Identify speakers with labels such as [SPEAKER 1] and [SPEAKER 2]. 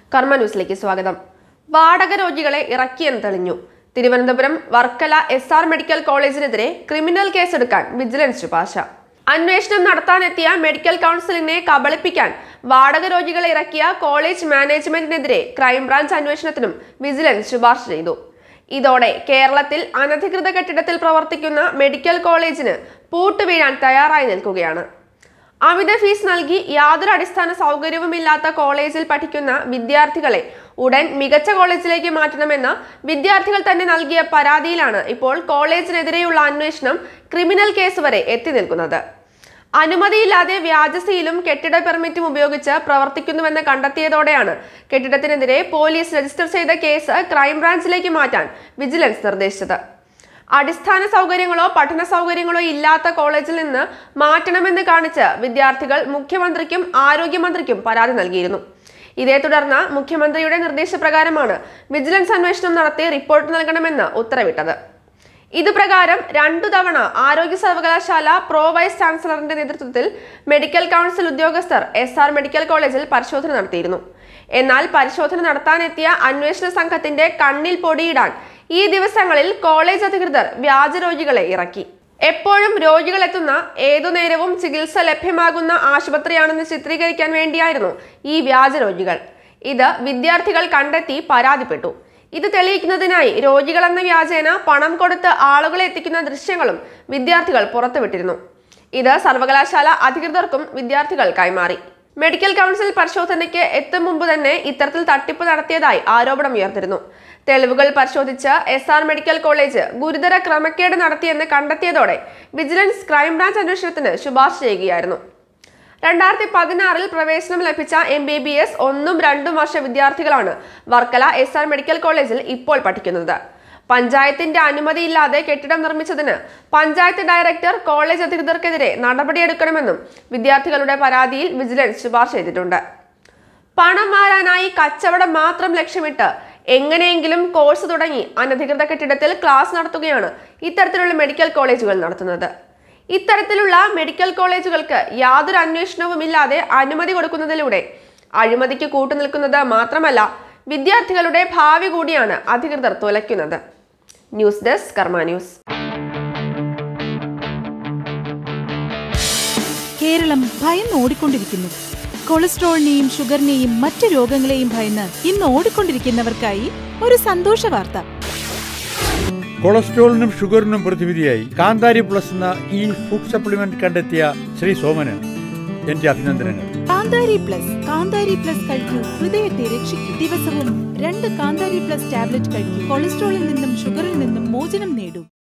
[SPEAKER 1] കർമ്മ ന്യൂസിലേക്ക് സ്വാഗതം വാടക രോഗികളെ ഇറക്കിയെന്ന് തെളിഞ്ഞു Thiruvananthapuram Varkala S R medical കോളേജിനെതിരെ ക്രിമിനൽ കേസെടുക്കാൻ വിജിലൻസ് ശുപാർശ അന്വേഷണം നടത്താനെത്തിയ മെഡിക്കൽ കൗൺസിലിനെ കബളിപ്പിക്കാൻ വാടക രോഗികളെ ഇറക്കിയ കോളേജ് മാനേജ്മെന്റിനെതിരെ ക്രൈംബ്രാഞ്ച് അന്വേഷണത്തിനും വിജിലൻസ് ശുപാർശ ചെയ്തു ഇതോടെ കേരളത്തിൽ അനധികൃത കെട്ടിടത്തിൽ പ്രവർത്തിക്കുന്ന മെഡിക്കൽ കോളേജിന് പൂട്ടുവീഴാൻ തയ്യാറായി നിൽക്കുകയാണ് അമിത ഫീസ് നൽകി യാതൊരു അടിസ്ഥാന സൗകര്യവുമില്ലാത്ത കോളേജിൽ പഠിക്കുന്ന വിദ്യാർത്ഥികളെ ഉടൻ മികച്ച കോളേജിലേക്ക് മാറ്റണമെന്ന് വിദ്യാർത്ഥികൾ തന്നെ നൽകിയ പരാതിയിലാണ് ഇപ്പോൾ കോളേജിനെതിരെയുള്ള അന്വേഷണം ക്രിമിനൽ കേസ് വരെ എത്തി നിൽക്കുന്നത് അനുമതിയില്ലാതെ വ്യാജസീലും കെട്ടിട പെർമിറ്റും ഉപയോഗിച്ച് പ്രവർത്തിക്കുന്നുവെന്ന് കണ്ടെത്തിയതോടെയാണ് കെട്ടിടത്തിനെതിരെ പോലീസ് രജിസ്റ്റർ ചെയ്ത കേസ് ക്രൈംബ്രാഞ്ചിലേക്ക് മാറ്റാൻ വിജിലൻസ് നിർദ്ദേശിച്ചത് അടിസ്ഥാന സൗകര്യങ്ങളോ പഠന സൗകര്യങ്ങളോ ഇല്ലാത്ത കോളേജിൽ നിന്ന് മാറ്റണമെന്ന് കാണിച്ച് വിദ്യാർത്ഥികൾ മുഖ്യമന്ത്രിക്കും ആരോഗ്യമന്ത്രിക്കും പരാതി നൽകിയിരുന്നു ഇതേ തുടർന്ന് മുഖ്യമന്ത്രിയുടെ നിർദ്ദേശപ്രകാരമാണ് വിജിലൻസ് അന്വേഷണം നടത്തി റിപ്പോർട്ട് നൽകണമെന്ന് ഉത്തരവിട്ടത് ഇതുപ്രകാരം രണ്ടു തവണ ആരോഗ്യ സർവകലാശാല പ്രോ വൈസ് ചാൻസലറിന്റെ നേതൃത്വത്തിൽ മെഡിക്കൽ കൗൺസിൽ ഉദ്യോഗസ്ഥർ എസ് ആർ മെഡിക്കൽ കോളേജിൽ പരിശോധന നടത്തിയിരുന്നു എന്നാൽ പരിശോധന നടത്താനെത്തിയ അന്വേഷണ സംഘത്തിന്റെ കണ്ണിൽ പൊടിയിടാൻ ഈ ദിവസങ്ങളിൽ കോളേജ് അധികൃതർ വ്യാജ രോഗികളെ ഇറക്കി എപ്പോഴും രോഗികൾ എത്തുന്ന ഏതു നേരവും ചികിത്സ ലഭ്യമാകുന്ന ആശുപത്രിയാണെന്ന് ചിത്രീകരിക്കാൻ വേണ്ടിയായിരുന്നു ഈ വ്യാജ രോഗികൾ ഇത് വിദ്യാർത്ഥികൾ കണ്ടെത്തി പരാതിപ്പെട്ടു ഇത് തെളിയിക്കുന്നതിനായി രോഗികൾ എന്ന വ്യാജേന പണം കൊടുത്ത് ആളുകളെ എത്തിക്കുന്ന ദൃശ്യങ്ങളും വിദ്യാർത്ഥികൾ പുറത്തുവിട്ടിരുന്നു ഇത് സർവകലാശാല അധികൃതർക്കും വിദ്യാർത്ഥികൾ കൈമാറി മെഡിക്കൽ കൗൺസിൽ പരിശോധനയ്ക്ക് എത്തും മുമ്പ് തന്നെ ഇത്തരത്തിൽ തട്ടിപ്പ് നടത്തിയതായി ആരോപണം ഉയർന്നിരുന്നു തെളിവുകൾ പരിശോധിച്ച് എസ് ആർ മെഡിക്കൽ കോളേജ് ഗുരുതര ക്രമക്കേട് നടത്തിയെന്ന് കണ്ടെത്തിയതോടെ വിജിലൻസ് ക്രൈംബ്രാഞ്ച് അന്വേഷണത്തിന് ശുപാർശ ചെയ്യുകയായിരുന്നു രണ്ടായിരത്തി പതിനാറിൽ പ്രവേശനം ലഭിച്ച എം ബി ബി എസ് ഒന്നും രണ്ടും വർഷ വിദ്യാർത്ഥികളാണ് വർക്കല എസ് ആർ മെഡിക്കൽ കോളേജിൽ ഇപ്പോൾ പഠിക്കുന്നത് പഞ്ചായത്തിന്റെ അനുമതിയില്ലാതെ കെട്ടിടം നിർമ്മിച്ചതിന് പഞ്ചായത്ത് ഡയറക്ടർ കോളേജ് അധികൃതർക്കെതിരെ നടപടിയെടുക്കണമെന്നും വിദ്യാർത്ഥികളുടെ പരാതിയിൽ വിജിലൻസ് ശുപാർശ ചെയ്തിട്ടുണ്ട് പണം മാറാനായി കച്ചവടം മാത്രം ലക്ഷ്യമിട്ട് എങ്ങനെയെങ്കിലും കോഴ്സ് തുടങ്ങി അനധികൃത കെട്ടിടത്തിൽ ക്ലാസ് നടത്തുകയാണ് ഇത്തരത്തിലുള്ള മെഡിക്കൽ കോളേജുകൾ നടത്തുന്നത് ഇത്തരത്തിലുള്ള മെഡിക്കൽ കോളേജുകൾക്ക് യാതൊരു അന്വേഷണവുമില്ലാതെ അനുമതി കൊടുക്കുന്നതിലൂടെ അഴിമതിക്ക് കൂട്ടുനിൽക്കുന്നത് മാത്രമല്ല വിദ്യാർത്ഥികളുടെ ഭാവി കൂടിയാണ് അധികൃതർ തുലയ്ക്കുന്നത് news desk Karma news
[SPEAKER 2] Keralam ഭയന്ന് ഓടിക്കൊണ്ടിരിക്കുന്നു കൊളസ്ട്രോളിനെയും ഷുഗറിനെയും മറ്റു രോഗങ്ങളെയും ഭയന്ന് ഇന്ന് ഓടിക്കൊണ്ടിരിക്കുന്നവർക്കായി ഒരു സന്തോഷ വാർത്ത
[SPEAKER 3] കൊളസ്ട്രോളിനും ഷുഗറിനും പ്രതിവിധിയായി കാന്താരി പ്ലസ് എന്ന ഈ ഫുഡ് സപ്ലിമെന്റ് കണ്ടെത്തിയ ശ്രീ സോമന് എന്റെ അഭിനന്ദനങ്ങൾ
[SPEAKER 2] കാന്താരി പ്ലസ് കാന്താരി പ്ലസ് കഴിക്കൂ ഹൃദയത്തെ രക്ഷിക്കൂ ദിവസവും രണ്ട് കാന്താരി പ്ലസ് ടാബ്ലറ്റ് കഴിക്കൂ കൊളസ്ട്രോളിൽ നിന്നും ഷുഗറിൽ നിന്നും മോചനം നേടൂ